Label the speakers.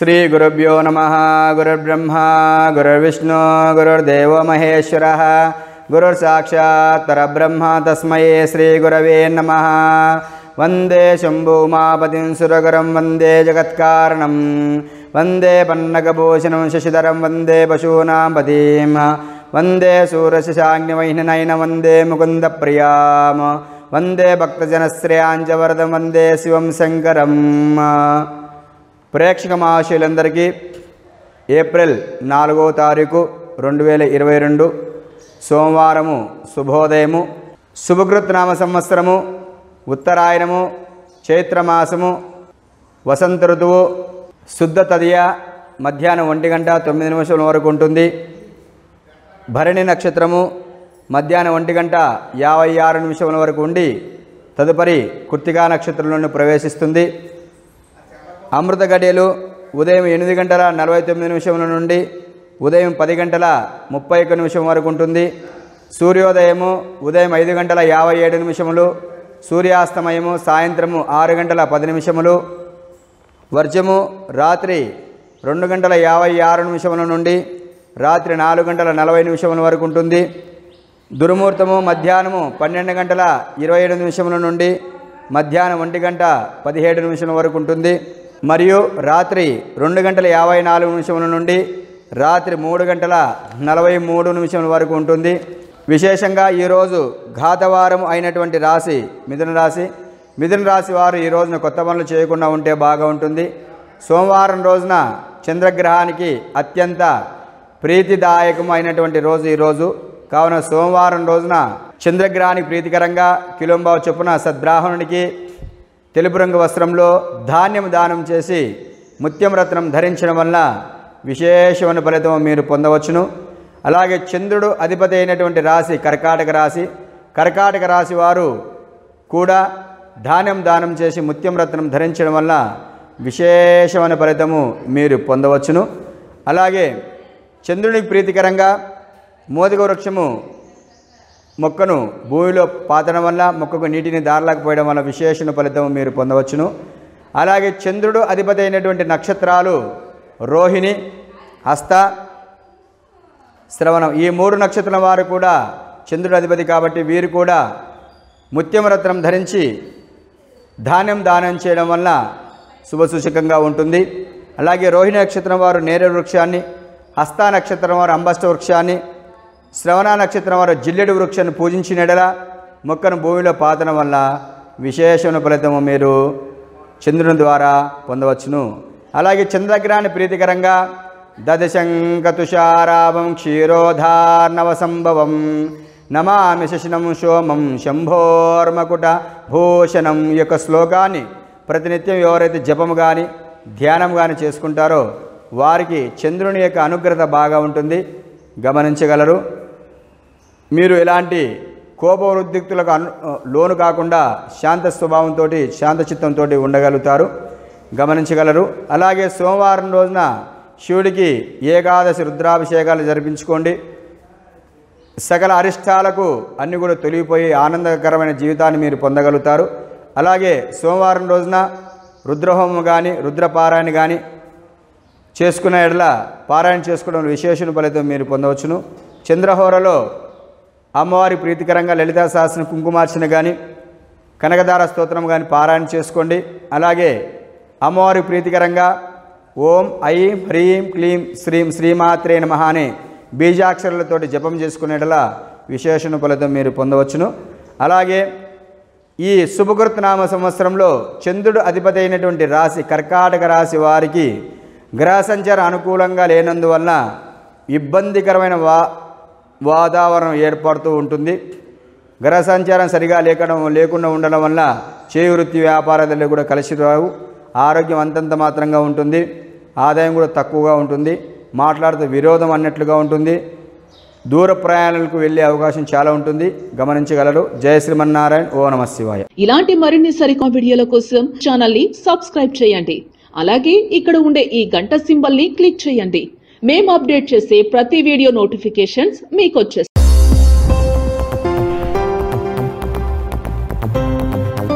Speaker 1: శ్రీగురుభ్యో నమ గురుర్బ్రహ్మ గురుర్విష్ణు గురుర్దేవో మహేశ్వర గురుర్సాక్షాత్ పరబ్రహ్మ తస్మై శ్రీగురవే నమ వందే శంభూమాపతిం సురగురం వందే జగత్కారణం వందే పన్నగభూషణం శశిధరం వందే పశూనాం పతిం వందే సూరశశాగ్నివైననైన వందే ముకుందప్రియాం వందే భక్తజనశ్రేయాంజవరదం వందే శివం శంకరం ప్రేక్షక మహాశయులందరికీ ఏప్రిల్ నాలుగో తారీఖు రెండు వేల ఇరవై రెండు సోమవారము శుభోదయము శుభకృత్నామ సంవత్సరము ఉత్తరాయణము చైత్రమాసము వసంత ఋతువు శుద్ధ తదియ మధ్యాహ్నం ఒంటి గంట తొమ్మిది నిమిషాల వరకు ఉంటుంది భరణి నక్షత్రము మధ్యాహ్నం ఒంటి గంట యాభై ఆరు నిమిషముల వరకు ఉండి తదుపరి కృత్తికా నక్షత్రంలోని ప్రవేశిస్తుంది అమృత గడియలు ఉదయం ఎనిమిది గంటల నలభై తొమ్మిది నిమిషముల నుండి ఉదయం పది గంటల ముప్పై ఒక్క నిమిషం వరకు ఉంటుంది సూర్యోదయము ఉదయం ఐదు గంటల యాభై ఏడు నిమిషములు సూర్యాస్తమయము సాయంత్రము ఆరు గంటల పది నిమిషములు వర్జము రాత్రి రెండు గంటల యాభై ఆరు నిమిషముల నుండి రాత్రి నాలుగు గంటల నలభై నిమిషముల వరకు ఉంటుంది దుర్ముహూర్తము మధ్యాహ్నము పన్నెండు గంటల ఇరవై ఏడు నిమిషముల నుండి మధ్యాహ్నం ఒంటి గంట పదిహేడు నిమిషముల వరకు ఉంటుంది మరియు రాత్రి రెండు గంటల యాభై నాలుగు నిమిషముల నుండి రాత్రి మూడు గంటల నలభై మూడు నిమిషముల వరకు ఉంటుంది విశేషంగా ఈరోజు ఘాతవారం అయినటువంటి రాశి మిథున రాశి మిథున రాశి వారు ఈ రోజున కొత్త పనులు చేయకుండా ఉంటే బాగా ఉంటుంది సోమవారం రోజున చంద్రగ్రహానికి అత్యంత ప్రీతిదాయకం అయినటువంటి రోజు ఈరోజు కావున సోమవారం రోజున చంద్రగ్రహానికి ప్రీతికరంగా కిలోంబావు చొప్పున సద్బ్రాహ్మణునికి తెలుపు రంగు వస్త్రంలో ధాన్యం దానం చేసి ముత్యం రత్నం ధరించడం వల్ల విశేషమైన ఫలితం మీరు పొందవచ్చును అలాగే చంద్రుడు అధిపతి అయినటువంటి రాశి కర్కాటక రాశి కర్కాటక రాశి వారు కూడా ధాన్యం దానం చేసి ముత్యం రత్నం ధరించడం వల్ల విశేషమైన ఫలితము మీరు పొందవచ్చును అలాగే చంద్రునికి ప్రీతికరంగా మోదిక వృక్షము మొక్కను భూమిలో పాతడం వల్ల మొక్కకు నీటిని దారలేకపోయడం వల్ల విశేషణ ఫలితం మీరు పొందవచ్చును అలాగే చంద్రుడు అధిపతి అయినటువంటి నక్షత్రాలు రోహిణి హస్త శ్రవణం ఈ మూడు నక్షత్రం వారు కూడా చంద్రుడు అధిపతి కాబట్టి వీరు కూడా ముత్యం రత్నం ధరించి ధాన్యం దానం చేయడం వల్ల శుభసూచకంగా ఉంటుంది అలాగే రోహిణి నక్షత్రం వారు నేరేడు వృక్షాన్ని హస్త నక్షత్రం వారు అంబస్ట వృక్షాన్ని శ్రవణ నక్షత్రం వారు జిల్లెడు వృక్షాన్ని పూజించినడల మొక్కను భూమిలో పాతడం వల్ల విశేషమైన ఫలితము మీరు చంద్రుని ద్వారా పొందవచ్చును అలాగే చంద్రగ్రహాన్ని ప్రీతికరంగా దదశంకతుషారాభం క్షీరోధార్ణవ సంభవం నమామి శశినం సోమం శంభోర్మకుట భూషణం ఈ యొక్క శ్లోకాన్ని ప్రతినిత్యం ఎవరైతే జపము కానీ ధ్యానం కానీ చేసుకుంటారో వారికి చంద్రుని యొక్క అనుగ్రత బాగా ఉంటుంది గమనించగలరు మీరు ఎలాంటి కోపవృద్ధిక్తులకు అను లోను కాకుండా శాంత స్వభావంతో శాంత చిత్తంతో ఉండగలుగుతారు గమనించగలరు అలాగే సోమవారం రోజున శివుడికి ఏకాదశి రుద్రాభిషేకాలు జరిపించుకోండి సకల అరిష్టాలకు అన్ని కూడా తొలగిపోయి ఆనందకరమైన జీవితాన్ని మీరు పొందగలుగుతారు అలాగే సోమవారం రోజున రుద్రహోమం కానీ రుద్రపారాయణ కానీ చేసుకున్న ఎడల పారాయణ చేసుకోవడం విశేషణ ఫలితం మీరు పొందవచ్చును చంద్రహోరలో అమ్మవారి ప్రీతికరంగా లలితా సహస్రం కుంకుమార్చన కానీ కనకదార స్తోత్రం కానీ పారాయణ చేసుకోండి అలాగే అమ్మవారి ప్రీతికరంగా ఓం ఐం హ్రీం క్లీం శ్రీం శ్రీమాత్రే నమః అనే బీజాక్షరాలతోటి జపం చేసుకునేటలా విశేషణ ఫలితం మీరు పొందవచ్చును అలాగే ఈ శుభకృతనామ సంవత్సరంలో చంద్రుడు అధిపతి అయినటువంటి రాశి కర్కాటక రాశి వారికి గ్రహ సంచారం అనుకూలంగా లేనందువల్ల ఇబ్బందికరమైన వా వాతావరణం ఏర్పడుతూ ఉంటుంది గ్రహ సంచారం సరిగా లేకడం లేకుండా ఉండడం వల్ల చేయి వృత్తి వ్యాపారాలు కూడా కలిసి రావు ఆరోగ్యం అంతంత మాత్రంగా ఉంటుంది ఆదాయం కూడా తక్కువగా ఉంటుంది మాట్లాడితే విరోధం అన్నట్లుగా ఉంటుంది దూర ప్రయాణాలకు వెళ్ళే అవకాశం చాలా ఉంటుంది గమనించగలరు జయ శ్రీమన్నారాయణ ఓ నమ శివాయ
Speaker 2: ఇలాంటి మరిన్ని సరికొత్త వీడియోల కోసం ఛానల్ ని సబ్స్క్రైబ్ చేయండి అలాగే ఇక్కడ ఉండే ఈ గంట సింబల్ ని క్లిక్ చేయండి మేము అప్డేట్ చేసే ప్రతి వీడియో నోటిఫికేషన్స్ మీకు వచ్చేస్తాయి